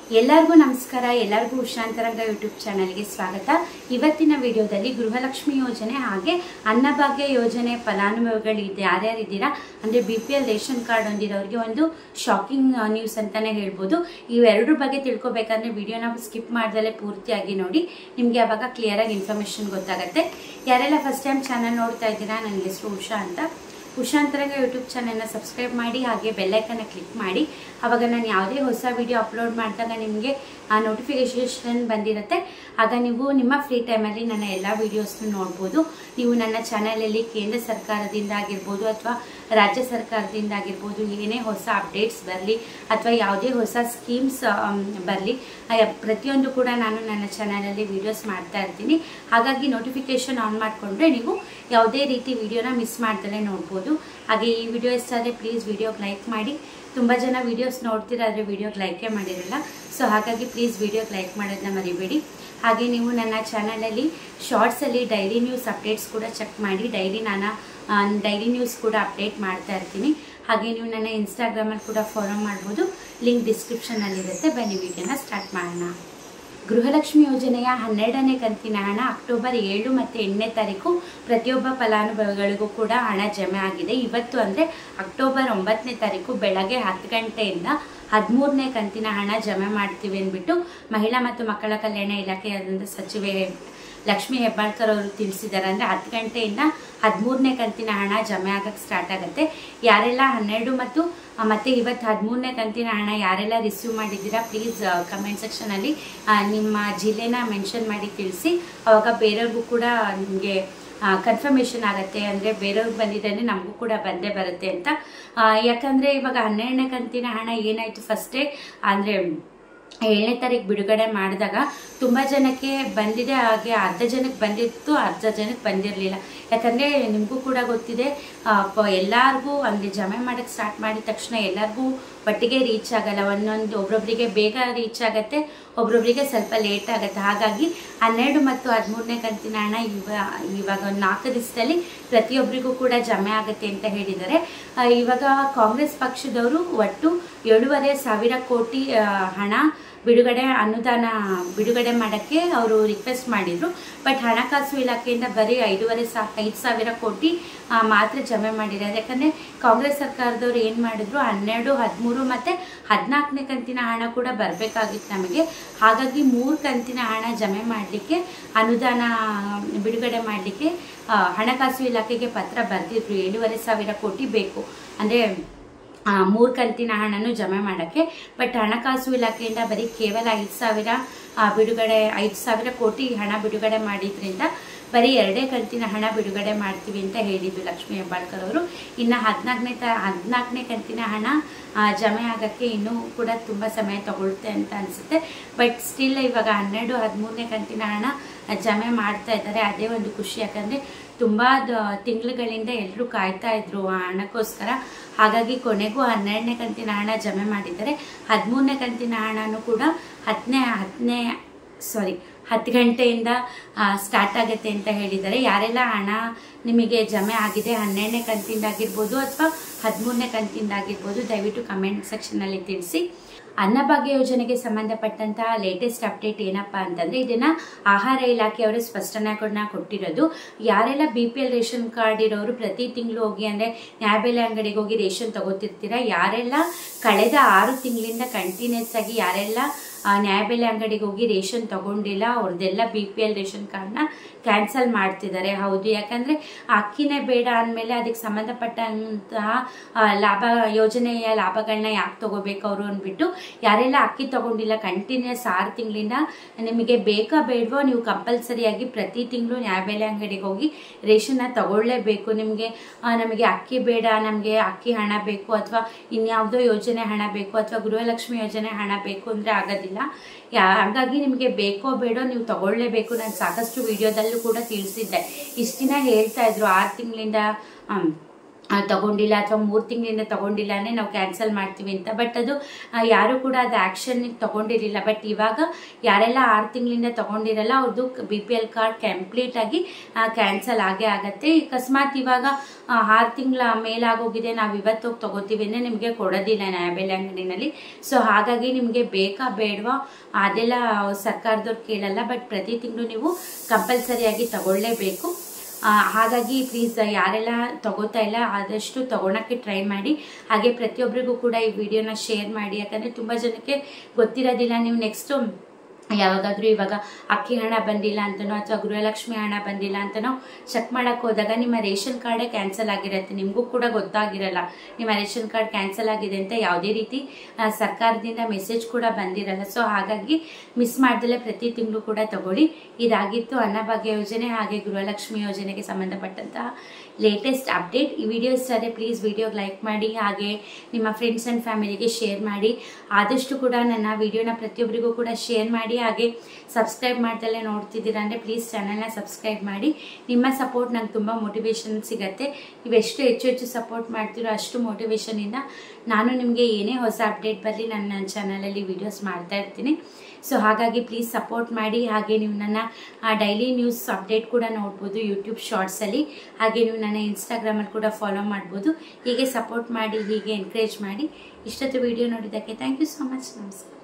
ಎಲ್ಲರಿಗೂ ನಮಸ್ಕಾರ ಎಲ್ಲರಿಗೂ ಉಷಾಂತರಂಗ ಯೂಟ್ಯೂಬ್ ಚಾನಲ್ಗೆ ಸ್ವಾಗತ ಇವತ್ತಿನ ವಿಡಿಯೋದಲ್ಲಿ ಗೃಹಲಕ್ಷ್ಮಿ ಯೋಜನೆ ಹಾಗೆ ಅನ್ನಭಾಗ್ಯ ಯೋಜನೆ ಫಲಾನುಭವಿಗಳು ಇದೆ ಯಾರ್ಯಾರಿದ್ದೀರಾ ಅಂದರೆ B P L ration card ಹೊಂದಿರೋರಿಗೆ ಒಂದು ಶಾಕಿಂಗ್ ನ್ಯೂಸ್ ಅಂತಲೇ ಹೇಳ್ಬೋದು ಇವೆರಡರ ಬಗ್ಗೆ ತಿಳ್ಕೊಬೇಕಂದ್ರೆ ವಿಡಿಯೋನ ಸ್ಕಿಪ್ ಮಾಡ್ದಲೇ ಪೂರ್ತಿಯಾಗಿ ನೋಡಿ ನಿಮಗೆ ಅವಾಗ ಕ್ಲಿಯರಾಗಿ ಇನ್ಫಾರ್ಮೇಷನ್ ಗೊತ್ತಾಗುತ್ತೆ ಯಾರೆಲ್ಲ ಫಸ್ಟ್ ಟೈಮ್ ಚಾನಲ್ ನೋಡ್ತಾ ಇದ್ದೀರಾ ನನ್ನ ಹೆಸರು ಉಷಾ ಅಂತ ಉಷಾಂತರಂಗ ಯೂಟ್ಯೂಬ್ ಚಾನಲ್ನ ಸಬ್ಸ್ಕ್ರೈಬ್ ಮಾಡಿ ಹಾಗೆ ಬೆಲ್ಲೈಕನ್ನ ಕ್ಲಿಕ್ ಮಾಡಿ ಆವಾಗ ನಾನು ಯಾವುದೇ ಹೊಸ ವಿಡಿಯೋ ಅಪ್ಲೋಡ್ ಮಾಡಿದಾಗ ನಿಮಗೆ ಆ ನೋಟಿಫಿಕೇಶನ್ ಬಂದಿರುತ್ತೆ ಆಗ ನೀವು ನಿಮ್ಮ ಫ್ರೀ ಟೈಮಲ್ಲಿ ನನ್ನ ಎಲ್ಲ ವೀಡಿಯೋಸ್ನ ನೋಡ್ಬೋದು ನೀವು ನನ್ನ ಚಾನಲಲ್ಲಿ ಕೇಂದ್ರ ಸರ್ಕಾರದಿಂದ ಆಗಿರ್ಬೋದು ಅಥವಾ ರಾಜ್ಯ ಸರ್ಕಾರದಿಂದ ಆಗಿರ್ಬೋದು ಏನೇ ಹೊಸ ಅಪ್ಡೇಟ್ಸ್ ಬರಲಿ ಅಥವಾ ಯಾವುದೇ ಹೊಸ ಸ್ಕೀಮ್ಸ್ ಬರಲಿ ಪ್ರತಿಯೊಂದು ಕೂಡ ನಾನು ನನ್ನ ಚಾನಲಲ್ಲಿ ವೀಡಿಯೋಸ್ ಮಾಡ್ತಾ ಇರ್ತೀನಿ ಹಾಗಾಗಿ ನೋಟಿಫಿಕೇಶನ್ ಆನ್ ಮಾಡಿಕೊಂಡ್ರೆ ನೀವು ಯಾವುದೇ ರೀತಿ ವಿಡಿಯೋನ ಮಿಸ್ ಮಾಡ್ದಲೇ ನೋಡ್ಬೋದು ಹಾಗೆ ಈ ವಿಡಿಯೋ ಇಷ್ಟ ಆದರೆ ಪ್ಲೀಸ್ ವಿಡಿಯೋಗೆ ಲೈಕ್ ಮಾಡಿ ತುಂಬ ಜನ ವೀಡಿಯೋಸ್ ನೋಡ್ತಿರಾದ್ರೆ ವಿಡಿಯೋಗೆ ಲೈಕೇ ಮಾಡಿರಲ್ಲ ಸೊ ಹಾಗಾಗಿ ಪ್ಲೀಸ್ ವಿಡಿಯೋಗೆ ಲೈಕ್ ಮಾಡೋದನ್ನ ಮರಿಬೇಡಿ ಹಾಗೆ ನೀವು ನನ್ನ ಚಾನಲಲ್ಲಿ ಶಾರ್ಟ್ಸಲ್ಲಿ ಡೈಲಿ ನ್ಯೂಸ್ ಅಪ್ಡೇಟ್ಸ್ ಕೂಡ ಚೆಕ್ ಮಾಡಿ ಡೈಲಿ ನಾನು ಡೈಲಿ ನ್ಯೂಸ್ ಕೂಡ ಅಪ್ಡೇಟ್ ಮಾಡ್ತಾ ಇರ್ತೀನಿ ಹಾಗೆ ನೀವು ನನ್ನ ಇನ್ಸ್ಟಾಗ್ರಾಮಲ್ಲಿ ಕೂಡ ಫಾಲೋ ಮಾಡ್ಬೋದು ಲಿಂಕ್ ಡಿಸ್ಕ್ರಿಪ್ಷನಲ್ಲಿರುತ್ತೆ ಬನ್ನಿ ವಿಡಿಯೋನ ಸ್ಟಾರ್ಟ್ ಮಾಡೋಣ ಗೃಹಲಕ್ಷ್ಮಿ ಯೋಜನೆಯ ಹನ್ನೆರಡನೇ ಕಂತಿನ ಹಣ ಅಕ್ಟೋಬರ್ ಏಳು ಮತ್ತು ಎಂಟನೇ ತಾರೀಕು ಪ್ರತಿಯೊಬ್ಬ ಫಲಾನುಭವಿಗಳಿಗೂ ಕೂಡ ಹಣ ಜಮೆ ಆಗಿದೆ ಇವತ್ತು ಅಂದರೆ ಅಕ್ಟೋಬರ್ ಒಂಬತ್ತನೇ ತಾರೀಕು ಬೆಳಗ್ಗೆ ಹತ್ತು ಗಂಟೆಯಿಂದ ಹದಿಮೂರನೇ ಕಂತಿನ ಹಣ ಜಮೆ ಮಾಡ್ತೀವಿ ಅಂದ್ಬಿಟ್ಟು ಮಹಿಳಾ ಮತ್ತು ಮಕ್ಕಳ ಕಲ್ಯಾಣ ಇಲಾಖೆಯಾದಂಥ ಸಚಿವೆ ಲಕ್ಷ್ಮೀ ಹೆಬ್ಬಾಳ್ಕರ್ ಅವರು ತಿಳಿಸಿದ್ದಾರೆ ಅಂದರೆ ಹತ್ತು ಗಂಟೆಯಿಂದ ಹದಿಮೂರನೇ ಕಂತಿನ ಹಣ ಜಮೆ ಆಗಕ್ಕೆ ಸ್ಟಾರ್ಟ್ ಆಗುತ್ತೆ ಯಾರೆಲ್ಲ ಹನ್ನೆರಡು ಮತ್ತು ಮತ್ತು ಇವತ್ತು ಹದಿಮೂರನೇ ಕಂತಿನ ಹಣ ಯಾರೆಲ್ಲ ರಿಸೀವ್ ಮಾಡಿದ್ದೀರಾ ಪ್ಲೀಸ್ ಕಮೆಂಟ್ ಸೆಕ್ಷನಲ್ಲಿ ನಿಮ್ಮ ಜಿಲ್ಲೆನ ಮೆನ್ಷನ್ ಮಾಡಿ ತಿಳಿಸಿ ಅವಾಗ ಬೇರೆಯವ್ರಿಗೂ ಕೂಡ ನಿಮಗೆ ಕನ್ಫರ್ಮೇಷನ್ ಆಗುತ್ತೆ ಅಂದರೆ ಬೇರೆಯವ್ರಿಗೆ ಬಂದಿದೆ ಅಂದರೆ ನಮಗೂ ಕೂಡ ಬಂದೇ ಬರುತ್ತೆ ಅಂತ ಯಾಕಂದರೆ ಇವಾಗ ಹನ್ನೆರಡನೇ ಕಂತಿನ ಹಣ ಏನಾಯಿತು ಫಸ್ಟೇ ಅಂದರೆ ಏಳನೇ ತಾರೀಕು ಬಿಡುಗಡೆ ಮಾಡಿದಾಗ ತುಂಬ ಜನಕ್ಕೆ ಬಂದಿದೆ ಹಾಗೆ ಅರ್ಧ ಜನಕ್ಕೆ ಬಂದಿತ್ತು ಅರ್ಧ ಜನಕ್ಕೆ ಬಂದಿರಲಿಲ್ಲ ಯಾಕಂದರೆ ನಿಮಗೂ ಕೂಡ ಗೊತ್ತಿದೆ ಎಲ್ಲರಿಗೂ ಅಂದರೆ ಜಮೆ ಮಾಡೋಕ್ಕೆ ಸ್ಟಾರ್ಟ್ ಮಾಡಿದ ತಕ್ಷಣ ಎಲ್ಲರಿಗೂ ಒಟ್ಟಿಗೆ ರೀಚ್ ಆಗಲ್ಲ ಒಂದೊಂದು ಒಬ್ರೊಬ್ರಿಗೆ ಬೇಗ ರೀಚ್ ಆಗುತ್ತೆ ಒಬ್ರೊಬ್ರಿಗೆ ಸ್ವಲ್ಪ ಲೇಟ್ ಆಗುತ್ತೆ ಹಾಗಾಗಿ ಹನ್ನೆರಡು ಮತ್ತು ಹದಿಮೂರನೇ ಕಂತಿನ ಹಣ ಇವ ಇವಾಗ ಒಂದು ನಾಲ್ಕು ದಿವಸದಲ್ಲಿ ಪ್ರತಿಯೊಬ್ಬರಿಗೂ ಕೂಡ ಜಮೆ ಆಗುತ್ತೆ ಅಂತ ಹೇಳಿದ್ದಾರೆ ಇವಾಗ ಕಾಂಗ್ರೆಸ್ ಪಕ್ಷದವರು ಒಟ್ಟು ಏಳುವರೆ ಸಾವಿರ ಕೋಟಿ ಹಣ ಬಿಡುಗಡೆ ಅನುದಾನ ಬಿಡುಗಡೆ ಮಾಡೋಕ್ಕೆ ಅವರು ರಿಕ್ವೆಸ್ಟ್ ಮಾಡಿದರು ಬಟ್ ಹಣಕಾಸು ಇಲಾಖೆಯಿಂದ ಬರೀ ಐದೂವರೆ ಸಾ ಐದು ಸಾವಿರ ಕೋಟಿ ಮಾತ್ರ ಜಮೆ ಮಾಡಿದ್ದಾರೆ ಯಾಕಂದರೆ ಕಾಂಗ್ರೆಸ್ ಸರ್ಕಾರದವ್ರು ಏನು ಮಾಡಿದ್ರು ಹನ್ನೆರಡು ಹದಿಮೂರು ಮತ್ತು ಹದಿನಾಲ್ಕನೇ ಕಂತಿನ ಹಣ ಕೂಡ ಬರಬೇಕಾಗಿತ್ತು ನಮಗೆ ಹಾಗಾಗಿ ಮೂರು ಕಂತಿನ ಹಣ ಜಮೆ ಮಾಡಲಿಕ್ಕೆ ಅನುದಾನ ಬಿಡುಗಡೆ ಮಾಡಲಿಕ್ಕೆ ಹಣಕಾಸು ಇಲಾಖೆಗೆ ಪತ್ರ ಬರೆದಿದ್ರು ಏಳುವರೆ ಸಾವಿರ ಕೋಟಿ ಬೇಕು ಅಂದರೆ ಮೂರು ಕಂತಿನ ಹಣನೂ ಜಮೆ ಮಾಡೋಕ್ಕೆ ಬಟ್ ಹಣಕಾಸು ಇಲಾಖೆಯಿಂದ ಬರೀ ಕೇವಲ ಐದು ಸಾವಿರ ಬಿಡುಗಡೆ ಐದು ಸಾವಿರ ಕೋಟಿ ಹಣ ಬಿಡುಗಡೆ ಮಾಡಿದ್ರಿಂದ ಬರೀ ಎರಡೇ ಕಂತಿನ ಹಣ ಬಿಡುಗಡೆ ಮಾಡ್ತೀವಿ ಅಂತ ಹೇಳಿದ್ದು ಲಕ್ಷ್ಮೀ ಹೆಬ್ಬಾಳ್ಕರ್ ಅವರು ಇನ್ನು ಹದಿನಾಲ್ಕನೇ ತ ಹದಿನಾಲ್ಕನೇ ಕಂತಿನ ಹಣ ಜಮೆ ಆಗೋಕ್ಕೆ ಇನ್ನೂ ಕೂಡ ತುಂಬ ಸಮಯ ತಗೊಳುತ್ತೆ ಅಂತ ಅನಿಸುತ್ತೆ ಬಟ್ ಸ್ಟಿಲ್ ಇವಾಗ ಹನ್ನೆರಡು ಹದಿಮೂರನೇ ಕಂತಿನ ಹಣ ಜಮೆ ಮಾಡ್ತಾ ಇದ್ದಾರೆ ಅದೇ ಒಂದು ಖುಷಿ ಯಾಕಂದರೆ ತುಂಬ ತಿಂಗಳುಗಳಿಂದ ಎಲ್ಲರೂ ಕಾಯ್ತಾ ಇದ್ರು ಆ ಹಣಕ್ಕೋಸ್ಕರ ಹಾಗಾಗಿ ಕೊನೆಗೂ ಹನ್ನೆರಡನೇ ಕಂತಿನ ಹಣ ಜಮೆ ಮಾಡಿದ್ದಾರೆ ಹದಿಮೂರನೇ ಕಂತಿನ ಹಣನೂ ಕೂಡ ಹತ್ತನೇ ಹತ್ತನೇ ಸಾರಿ ಹತ್ತು ಗಂಟೆಯಿಂದ ಸ್ಟಾರ್ಟ್ ಆಗುತ್ತೆ ಅಂತ ಹೇಳಿದ್ದಾರೆ ಯಾರೆಲ್ಲ ಹಣ ನಿಮಗೆ ಜಮೆ ಆಗಿದೆ ಹನ್ನೆರಡನೇ ಕಂತಿಂದಾಗಿರ್ಬೋದು ಅಥವಾ ಹದಿಮೂರನೇ ಕಂತಿಂದಾಗಿರ್ಬೋದು ದಯವಿಟ್ಟು ಕಮೆಂಟ್ ಸೆಕ್ಷನಲ್ಲಿ ತಿಳಿಸಿ ಅನ್ನಭಾಗ್ಯ ಯೋಜನೆಗೆ ಸಂಬಂಧಪಟ್ಟಂತಹ ಲೇಟೆಸ್ಟ್ ಅಪ್ಡೇಟ್ ಏನಪ್ಪ ಅಂತಂದರೆ ಇದನ್ನು ಆಹಾರ ಇಲಾಖೆಯವರು ಸ್ಪಷ್ಟನೆಗಳನ್ನ ಕೊಟ್ಟಿರೋದು ಯಾರೆಲ್ಲ B P L ration card ಇರೋರು ಪ್ರತಿ ತಿಂಗಳು ಹೋಗಿ ಅಂದರೆ ನ್ಯಾಯಬೆಲೆ ಅಂಗಡಿಗೆ ಹೋಗಿ ರೇಷನ್ ತಗೋತಿರ್ತೀರ ಯಾರೆಲ್ಲ ಕಳೆದ ಆರು ತಿಂಗಳಿಂದ ಕಂಟಿನ್ಯೂಸ್ ಆಗಿ ಯಾರೆಲ್ಲ ನ್ಯಾಯಬೆಲೆ ಅಂಗಡಿಗೆ ಹೋಗಿ ರೇಷನ್ ತಗೊಂಡಿಲ್ಲ ಅವ್ರದ್ದೆಲ್ಲ ಬಿ ಪಿ ಎಲ್ ರೇಷನ್ ಕಾರ್ಡ್ನ ಕ್ಯಾನ್ಸಲ್ ಮಾಡ್ತಿದ್ದಾರೆ ಹೌದು ಯಾಕಂದರೆ ಅಕ್ಕಿನೇ ಬೇಡ ಅಂದಮೇಲೆ ಅದಕ್ಕೆ ಸಂಬಂಧಪಟ್ಟಂತಹ ಲಾಭ ಯೋಜನೆಯ ಲಾಭಗಳನ್ನ ಯಾಕೆ ತಗೋಬೇಕು ಅವರು ಅಂದ್ಬಿಟ್ಟು ಯಾರೆಲ್ಲ ಅಕ್ಕಿ ತಗೊಂಡಿಲ್ಲ ಕಂಟಿನ್ಯೂಸ್ ಆರು ತಿಂಗಳಿಂದ ನಿಮಗೆ ಬೇಕಾ ಬೇಡವೋ ನೀವು ಕಂಪಲ್ಸರಿಯಾಗಿ ಪ್ರತಿ ತಿಂಗಳು ನ್ಯಾಯಬೆಲೆ ಅಂಗಡಿಗೆ ಹೋಗಿ ರೇಷನ್ನ ತಗೊಳ್ಳೇಬೇಕು ನಿಮಗೆ ನಮಗೆ ಅಕ್ಕಿ ಬೇಡ ನಮಗೆ ಅಕ್ಕಿ ಹಣ ಬೇಕು ಅಥವಾ ಇನ್ಯಾವುದೋ ಯೋಜನೆ ಹಣ ಬೇಕು ಅಥವಾ ಗೃಹಲಕ್ಷ್ಮಿ ಯೋಜನೆ ಹಣ ಬೇಕು ಅಂದರೆ ಆಗೋದಿಲ್ಲ ಹಾಗಾಗಿ ನಿಮಗೆ ಬೇಕೋ ಬೇಡೋ ನೀವು ತಗೊಳ್ಳೇಬೇಕು ನಾನು ಸಾಕಷ್ಟು ವಿಡಿಯೋದಲ್ಲೂ ಕೂಡ ತಿಳಿಸಿದ್ದೆ ಇಷ್ಟು ದಿನ ಹೇಳ್ತಾ ಇದ್ರು ಆರು ತಿಂಗಳಿಂದ ಆ, ತಗೊಂಡಿಲ್ಲ ಅಥವಾ ಮೂರು ತಿಂಗಳಿಂದ ತಗೊಂಡಿಲ್ಲನೇ ನಾವು ಕ್ಯಾನ್ಸಲ್ ಮಾಡ್ತೀವಿ ಅಂತ ಬಟ್ ಅದು ಆ, ಯಾರು ಕೂಡ ಅದು ಆ್ಯಕ್ಷನ್ ತಗೊಂಡಿರಲಿಲ್ಲ ಬಟ್ ಇವಾಗ ಯಾರೆಲ್ಲ ಆರು ತಿಂಗಳಿಂದ ತಗೊಂಡಿರಲ್ಲ ಅವ್ರದ್ದು B P L card complete ಆಗಿ ಕ್ಯಾನ್ಸಲ್ ಆಗೇ ಆಗತ್ತೆ ಅಕಸ್ಮಾತ್ ಇವಾಗ ಆರು ತಿಂಗಳ ಮೇಲಾಗೋಗಿದೆ ನಾವು ಇವತ್ತು ಹೋಗಿ ತಗೋತೀವಿ ಅಂದರೆ ನಿಮಗೆ ಕೊಡೋದಿಲ್ಲ ನ್ಯಾಯಬೆಲೆ ಅಂಗಡಿನಲ್ಲಿ ಸೊ ಹಾಗಾಗಿ ನಿಮಗೆ ಬೇಕಾ ಬೇಡವಾ ಅದೆಲ್ಲ ಸರ್ಕಾರದವ್ರು ಕೇಳಲ್ಲ ಬಟ್ ಪ್ರತಿ ತಿಂಗಳು ನೀವು ಕಂಪಲ್ಸರಿಯಾಗಿ ತಗೊಳ್ಳೇಬೇಕು ಆ, ಹಾಗಾಗಿ ಪ್ಲೀಸ್ ಯಾರೆಲ್ಲ ತಗೋತಾ ಇಲ್ಲ ಆದಷ್ಟು ತಗೊಳಕ್ಕೆ ಟ್ರೈ ಮಾಡಿ ಹಾಗೆ ಪ್ರತಿಯೊಬ್ಬರಿಗೂ ಕೂಡ ಈ ವಿಡಿಯೋನ ಶೇರ್ ಮಾಡಿ ಯಾಕಂದರೆ ತುಂಬ ಜನಕ್ಕೆ ಗೊತ್ತಿರೋದಿಲ್ಲ ನೀವು ನೆಕ್ಸ್ಟು ಯಾವಾಗಾದ್ರೂ ಇವಾಗ ಅಕ್ಕಿ ಹಣ ಬಂದಿಲ್ಲ ಅಂತನೋ ಅಥವಾ ಗೃಹಲಕ್ಷ್ಮಿ ಹಣ ಬಂದಿಲ್ಲ ಅಂತನೋ ಚೆಕ್ ಮಾಡಕ್ಕೆ ಹೋದಾಗ ನಿಮ್ಮ ರೇಷನ್ ಕಾರ್ಡೇ ಕ್ಯಾನ್ಸಲ್ ಆಗಿರುತ್ತೆ ನಿಮಗೂ ಕೂಡ ಗೊತ್ತಾಗಿರಲ್ಲ ನಿಮ್ಮ ರೇಷನ್ ಕಾರ್ಡ್ ಕ್ಯಾನ್ಸಲ್ ಆಗಿದೆ ಅಂತ ಯಾವುದೇ ರೀತಿ ಆ, ಸರ್ಕಾರದಿಂದ ಮೆಸೇಜ್ ಕೂಡ ಬಂದಿರಲ್ಲ ಸೊ ಹಾಗಾಗಿ ಮಿಸ್ ಮಾಡ್ದಲೇ ಪ್ರತಿ ತಿಂಗಳು ಕೂಡ ತಗೊಳ್ಳಿ ಇದಾಗಿತ್ತು ಅನ್ನಭಾಗ್ಯ ಯೋಜನೆ ಹಾಗೆ ಗೃಹಲಕ್ಷ್ಮಿ ಯೋಜನೆಗೆ ಸಂಬಂಧಪಟ್ಟಂತಹ ಲೇಟೆಸ್ಟ್ ಅಪ್ಡೇಟ್ ಈ ವಿಡಿಯೋ ಇಷ್ಟ ಆದರೆ ಪ್ಲೀಸ್ ವಿಡಿಯೋಗೆ ಲೈಕ್ ಮಾಡಿ ಹಾಗೆ ನಿಮ್ಮ ಫ್ರೆಂಡ್ಸ್ ಆ್ಯಂಡ್ ಫ್ಯಾಮಿಲಿಗೆ ಶೇರ್ ಮಾಡಿ ಆದಷ್ಟು ಕೂಡ ನನ್ನ ವಿಡಿಯೋನ ಪ್ರತಿಯೊಬ್ಬರಿಗೂ ಕೂಡ ಶೇರ್ ಮಾಡಿ ಹಾಗೆ ಸಬ್ಸ್ಕ್ರೈಬ್ ಮಾಡ್ದಲ್ಲೇ ನೋಡ್ತಿದ್ದೀರಾ ಅಂದರೆ ಪ್ಲೀಸ್ ಚಾನಲ್ನ ಸಬ್ಸ್ಕ್ರೈಬ್ ಮಾಡಿ ನಿಮ್ಮ ಸಪೋರ್ಟ್ ನಂಗೆ ತುಂಬ ಮೋಟಿವೇಶನ್ ಸಿಗತ್ತೆ ನೀವೆಷ್ಟು ಹೆಚ್ಚು ಹೆಚ್ಚು ಸಪೋರ್ಟ್ ಮಾಡ್ತೀರೋ ಅಷ್ಟು ಮೋಟಿವೇಶನಿಂದ ನಾನು ನಿಮಗೆ ಏನೇ ಹೊಸ ಅಪ್ಡೇಟ್ ಬರಲಿ ನಾನು ನನ್ನ ಚಾನಲಲ್ಲಿ ವೀಡಿಯೋಸ್ ಮಾಡ್ತಾ ಇರ್ತೀನಿ ಸೊ ಹಾಗಾಗಿ ಪ್ಲೀಸ್ ಸಪೋರ್ಟ್ ಮಾಡಿ ಹಾಗೆ ನೀವು ನನ್ನ ಡೈಲಿ ನ್ಯೂಸ್ ಅಪ್ಡೇಟ್ ಕೂಡ ನೋಡ್ಬೋದು ಯೂಟ್ಯೂಬ್ ಶಾರ್ಟ್ಸಲ್ಲಿ ಹಾಗೆ ನೀವು ನನ್ನ ಇನ್ಸ್ಟಾಗ್ರಾಮಲ್ಲಿ ಕೂಡ ಫಾಲೋ ಮಾಡ್ಬೋದು ಹೀಗೆ ಸಪೋರ್ಟ್ ಮಾಡಿ ಹೀಗೆ ಎನ್ಕರೇಜ್ ಮಾಡಿ ಇಷ್ಟೊತ್ತು ವಿಡಿಯೋ ನೋಡಿದ್ದಕ್ಕೆ ಥ್ಯಾಂಕ್ ಯು ಸೊ ಮಚ್ ನಮಸ್ಕಾರ